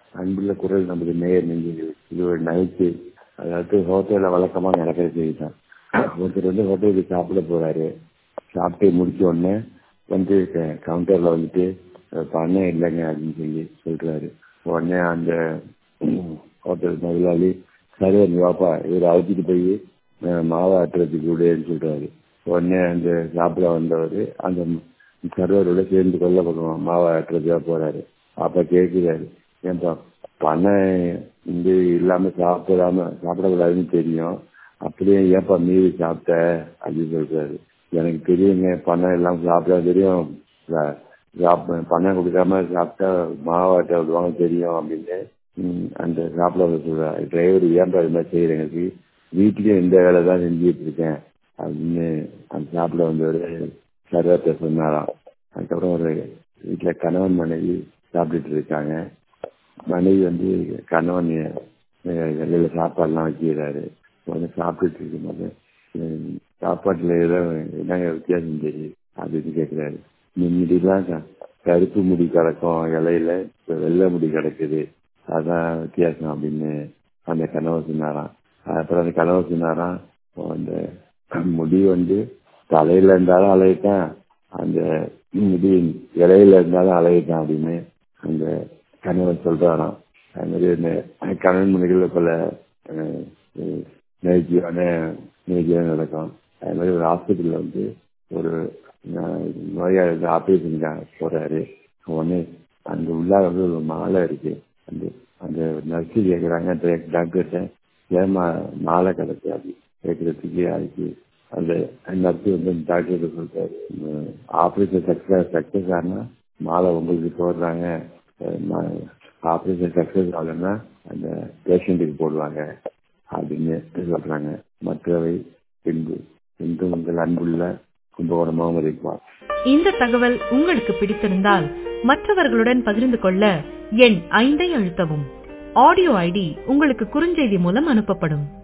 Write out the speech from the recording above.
அன்புள்ள குரல் நமது நேயர் நெஞ்சுகள் இது ஒரு நகைச்சு அதாவது ஹோட்டலில் வழக்கமாக நடக்கிற செய்தி தான் ஒருத்தர் வந்து ஹோட்டலுக்கு சாப்பிட போறாரு சாப்பிட்டு முடிச்ச உடனே வந்து கவுண்டர்ல வந்துட்டு பணம் இல்லைங்க அப்படின்னு சொல்லி சொல்றாரு உடனே அந்த ஹோட்டல் முதலாளி சரி நீ வாப்பா இவர் அழைச்சிட்டு போய் மாவை ஆட்டுறதுக்கு விடுன்னு சொல்றாரு உடனே அந்த சாப்பிட வந்தவர் அந்த சர்வரோட சேர்ந்து கொல்ல பக்கம் மாவை ஆட்டுறதுக்காக போறாரு அப்ப கேட்கிறாரு ஏன்பா பணம் வந்து இல்லாம சாப்பிடாம சாப்பிடக்கூடாதுன்னு தெரியும் அப்படியே ஏன்பா மீறி சாப்பிட்ட அப்படின்னு சொல்றாரு எனக்கு தெரியுங்க பணம் இல்லாம சாப்பிட தெரியும் பணம் கொடுக்காம சாப்பிட்டா மாவாட்ட விடுவாங்க தெரியும் அப்படின்னு அந்த சாப்பிட சொல்றாரு டிரைவர் ஏன்பா இது மாதிரி செய்யறேங்க வீட்லயும் இந்த வேலை தான் செஞ்சுட்டு இருக்கேன் அப்படின்னு அந்த சாப்பிட வந்தவர் சர்வத்தை சொன்னாராம் அதுக்கப்புறம் ஒரு வீட்டுல கணவன் மனைவி சாப்பிட்டுட்டு இருக்காங்க மனைவி வந்து கணவன் வெளியில சாப்பாடுலாம் வைக்கிறாரு உடனே சாப்பிட்டுட்டு இருக்கும்போது சாப்பாட்டுல ஏதோ என்னங்க வித்தியாசம் தெரியும் அப்படின்னு கேட்கிறாரு முன்னாடிலாம் கருப்பு முடி கிடக்கும் இலையில இப்ப வெள்ளை முடி கிடக்குது அதான் வித்தியாசம் அப்படின்னு அந்த கணவன் சொன்னாராம் அப்புறம் அந்த கணவன் சொன்னாராம் அந்த முடி வந்து தலையில இருந்தாலும் அலையிட்டான் அந்த முடி இலையில இருந்தாலும் அலையிட்டான் அப்படின்னு அந்த கணவன் சொல்றாராம் அது மாதிரி இந்த கணவன் மணிகள் பல நேர்ச்சியான நேர்ச்சியாக நடக்கும் அது மாதிரி ஒரு ஹாஸ்பிட்டல்ல வந்து ஒரு நோயாளி ஆப்ரேஷன் போறாரு உடனே அங்க உள்ளார வந்து ஒரு மாலை இருக்கு அந்த அந்த நர்ஸு கேட்குறாங்க டாக்டர்கிட்ட ஏமா மாலை கிடக்கு அப்படி கேட்கறதுக்கு அதுக்கு அந்த நர்ஸு வந்து டாக்டர் சொல்றாரு ஆப்ரேஷன் சக்சஸ் சக்சஸ் ஆனா மாலை உங்களுக்கு போடுறாங்க ஆப்ரேஷன் சக்சஸ் ஆகலைன்னா அந்த பேஷண்ட்டுக்கு போடுவாங்க அப்படின்னு சொல்றாங்க மற்றவை பின்பு இன்று உங்கள் அன்புள்ள கும்பகோணமாகவும் இருப்பார் இந்த தகவல் உங்களுக்கு பிடித்திருந்தால் மற்றவர்களுடன் பகிர்ந்து கொள்ள எண் ஐந்தை அழுத்தவும் ஆடியோ ஐடி உங்களுக்கு குறுஞ்செய்தி மூலம் அனுப்பப்படும்